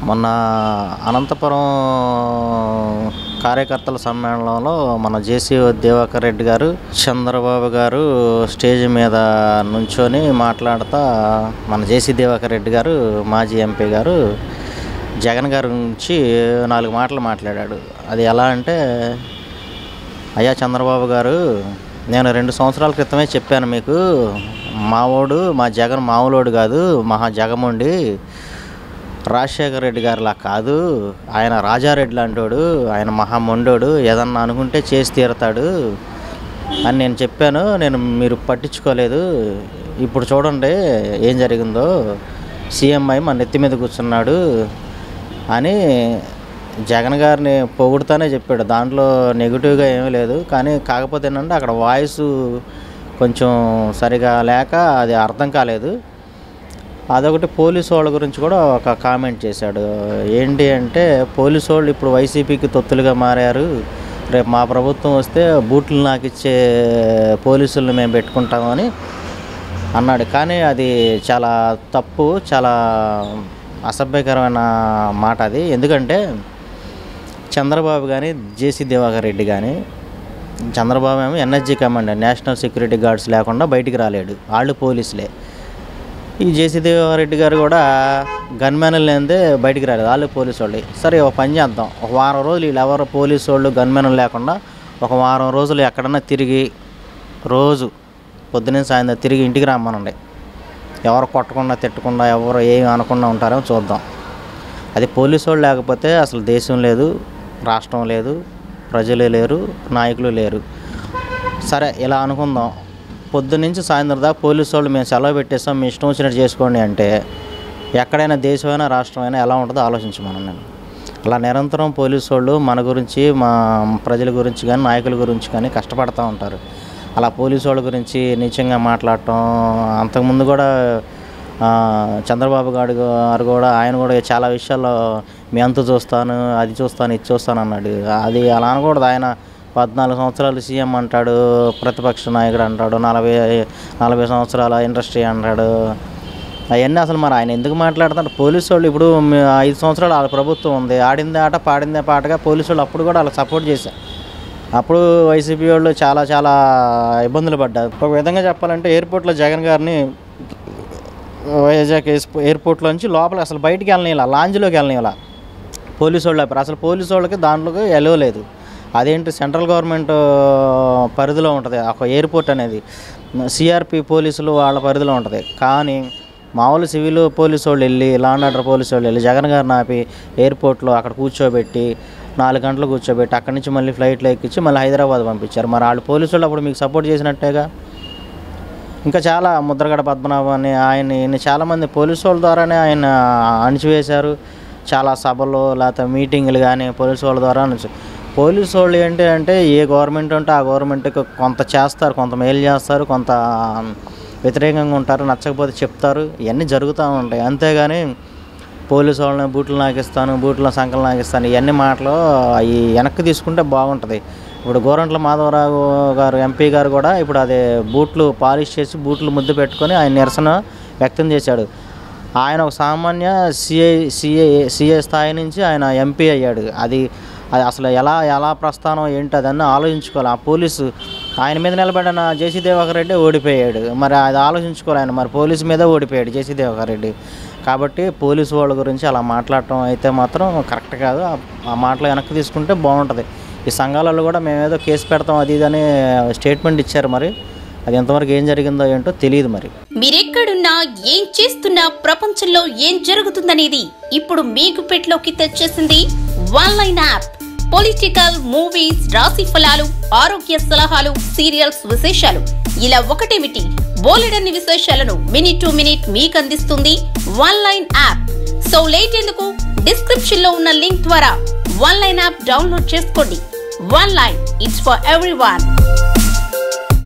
మొన్న అనంతపురం కార్యకర్తల సమ్మేళనంలో మన జేసీ దివాకర్ రెడ్డి గారు చంద్రబాబు గారు స్టేజ్ మీద నుంచొని మాట్లాడుతా మన జేసీ దివాకర్ రెడ్డి గారు మాజీ ఎంపీ గారు జగన్ గారి గురించి నాలుగు మాటలు మాట్లాడాడు అది ఎలా అంటే అయ్యా చంద్రబాబు గారు నేను రెండు సంవత్సరాల క్రితమే చెప్పాను మీకు మావోడు మా జగన్ మామూలోడు కాదు మహా జగముండి రాజశేఖర రెడ్డి గారిలా కాదు ఆయన రాజారెడ్డి లాంటోడు ఆయన మహామొండోడు ఏదన్నా అనుకుంటే చేసి తీరతాడు అని నేను చెప్పాను నేను మీరు పట్టించుకోలేదు ఇప్పుడు చూడండి ఏం జరిగిందో సీఎం అయి మన నెత్తి మీద కూర్చున్నాడు అని జగన్ గారిని పొగుడుతానే చెప్పాడు దాంట్లో నెగిటివ్గా ఏమీ లేదు కానీ కాకపోతే ఏంటంటే అక్కడ వాయిస్ కొంచెం సరిగా లేక అది అర్థం కాలేదు అదొకటి పోలీసు వాళ్ళ గురించి కూడా ఒక కామెంట్ చేశాడు ఏంటి అంటే పోలీసు వాళ్ళు ఇప్పుడు వైసీపీకి తొత్తులుగా మారారు రేపు మా ప్రభుత్వం వస్తే బూట్లు నాకు ఇచ్చే పోలీసులను మేము పెట్టుకుంటామని అన్నాడు కానీ అది చాలా తప్పు చాలా అసభ్యకరమైన మాట అది ఎందుకంటే చంద్రబాబు కానీ జేసీ దివాకర్ రెడ్డి కానీ చంద్రబాబు ఏమో NSG command national security guards లేకుండా బయటికి రాలేడు వాళ్ళు పోలీసులే ఈ జేసీ దేవారెడ్డి గారు కూడా గన్మెన్లు లేనిదే బయటికి రాలేదు వాళ్ళు పోలీసు వాళ్ళు సరే ఒక పని చేద్దాం ఒక వారం రోజులు వీళ్ళు ఎవరు పోలీసు వాళ్ళు గన్మెన్లు లేకుండా ఒక వారం రోజులు ఎక్కడన్నా తిరిగి రోజు పొద్దున్నే సాయంత్రం తిరిగి ఇంటికి రమ్మనండి ఎవరు కొట్టకుండా తిట్టకుండా ఎవరు ఏమి అనకుండా ఉంటారో చూద్దాం అది పోలీసు వాళ్ళు లేకపోతే అసలు దేశం లేదు రాష్ట్రం లేదు ప్రజలు లేరు నాయకులు లేరు సరే ఇలా అనుకుందాం పొద్దున్నుంచి సాయంత్రం దాకా పోలీసు వాళ్ళు మేము సెలవు పెట్టేస్తాం మీ ఇష్టం వచ్చినట్టు చేసుకోండి అంటే ఎక్కడైనా దేశమైనా రాష్ట్రమైనా ఎలా ఉంటుందో ఆలోచించమను నేను అలా నిరంతరం పోలీసు వాళ్ళు మన గురించి మా ప్రజల గురించి కానీ నాయకుల గురించి కానీ కష్టపడుతూ ఉంటారు అలా పోలీసు వాళ్ళ గురించి నీచంగా మాట్లాడటం అంతకుముందు కూడా ఆ, చంద్రబాబు గారు గారు కూడా ఆయన కూడా చాలా విషయాల్లో మీ అంత చూస్తాను అది చూస్తాను ఇది చూస్తాను అన్నాడు అది అలా అనకూడదు ఆయన పద్నాలుగు సంవత్సరాలు సీఎం అంటాడు ప్రతిపక్ష నాయకుడు అంటాడు నలభై నలభై సంవత్సరాల ఇండస్ట్రీ అంటాడు అవన్నీ అసలు మరి ఆయన ఎందుకు మాట్లాడుతాడు పోలీసు వాళ్ళు ఇప్పుడు మీ- ఐదు సంవత్సరాలు వాళ్ళ ప్రభుత్వం ఉంది ఆడిందే ఆట పాడిందే పాటగా పోలీసు వాళ్ళు అప్పుడు కూడా వాళ్ళకి సపోర్ట్ చేశారు అప్పుడు వైసీపీ వాళ్ళు చాలా చాలా ఇబ్బందులు పడ్డారు ఒక విధంగా చెప్పాలంటే ఎయిర్పోర్ట్లో జగన్ గారిని వైజాగ్ ఎయిర్పో- ఎయిర్పోర్ట్లో నుంచి లోపల అసలు బయటికి వెళ్ళనిలా లాంజ్లోకి వెళ్ళనిలా పోలీసు వాళ్ళు ఆపారు. అసలు పోలీసు వాళ్ళకి దాంట్లోకి ఎలో లేదు అదేంటి సెంట్రల్ గవర్నమెంట్ పరిధిలో ఉంటుంది ఒక ఎయిర్పోర్ట్ అనేది సిఆర్పి పోలీసులు వాళ్ళ పరిధిలో ఉంటుంది కానీ మామూలు సివిల్ పోలీసు వాళ్ళు వెళ్ళి లా అండ్ ఆర్డర్ పోలీసు వాళ్ళు వెళ్ళి జగన్ గారిని ఆపి ఎయిర్పోర్ట్లో అక్కడ కూర్చోబెట్టి నాలుగు గంటలు కూర్చోబెట్టి అక్కడి నుంచి మళ్ళీ ఫ్లైట్లో ఎక్కించి మళ్ళీ హైదరాబాద్ పంపించారు మరి వాళ్ళు పోలీసు వాళ్ళు అప్పుడు మీకు సపోర్ట్ చేసినట్టేగా ఇంకా చాలా ముద్రగడ పద్మనాభం అని ఆయన ఈయన చాలామంది పోలీసు వాళ్ళ ద్వారానే ఆయన అణిచివేశారు చాలా సభలు లేకపోతే మీటింగులు కానీ పోలీసు వాళ్ళ ద్వారా అణిచి పోలీసు వాళ్ళు ఏంటి అంటే ఏ గవర్నమెంట్ ఉంటే ఆ గవర్నమెంట్కి కొంత చేస్తారు కొంత మేలు చేస్తారు కొంత వ్యతిరేకంగా ఉంటారు నచ్చకపోతే చెప్తారు ఇవన్నీ జరుగుతూ ఉంటాయి అంతేగాని పోలీసు వాళ్ళని బూట్లు నాకిస్తాను బూట్ల సంకలు నాకిస్తాను ఇవన్నీ మాటలు అవి వెనక్కి తీసుకుంటే బాగుంటుంది ఇప్పుడు గోరంట్ల మాధవరావు గారు ఎంపీ గారు కూడా ఇప్పుడు అదే బూట్లు పాలిష్ చేసి బూట్లు ముద్దు పెట్టుకొని ఆయన నిరసన వ్యక్తం చేశాడు ఆయన ఒక సామాన్య సిఐ సిఐ సిఐ స్థాయి నుంచి ఆయన ఎంపీ అయ్యాడు అది అది అసలు ఎలా ఎలా ప్రస్థానం ఏంటి అదన్నీ ఆలోచించుకోవాలి ఆ పోలీసు ఆయన మీద నిలబడిన జేసీ దివాకర్ రెడ్డి ఓడిపోయాడు మరి అది ఆలోచించుకోవాలి ఆయన మరి పోలీసు మీద ఓడిపోయాడు జేసీ దివాకర్ రెడ్డి కాబట్టి పోలీసు వాళ్ళ గురించి అలా మాట్లాడటం అయితే మాత్రం కరెక్ట్ కాదు ఆ- ఆ మాటలు వెనక్కి తీసుకుంటే బాగుంటుంది ఈ సంఘాలలో కూడా మేమేదో కేసు పెడతాం అది ఇది అని స్టేట్మెంట్ ఇచ్చారు మరి అది ఎంతవరకు ఏం జరిగిందో ఏంటో తెలియదు మరి మీరెక్కడున్నా ఏం చేస్తున్నా ప్రపంచంలో ఏం జరుగుతుందనేది ఇప్పుడు మీకు పెట్లోకి తెచ్చేసింది one line app political movies రాశి ఫలాలు ఆరోగ్య సలహాలు సీరియల్స్ విశేషాలు ఇలా ఒకటేమిటి బోలెడన్ని విశేషాలను మినిట్ టు మినిట్ మీకు అందిస్తుంది one line app so late ఎందుకు డిస్క్రిప్షన్ లో ఉన్న లింక్ ద్వారా వన్ లైన్ యాప్ డౌన్లోడ్ చేసుకోండి one line it's for every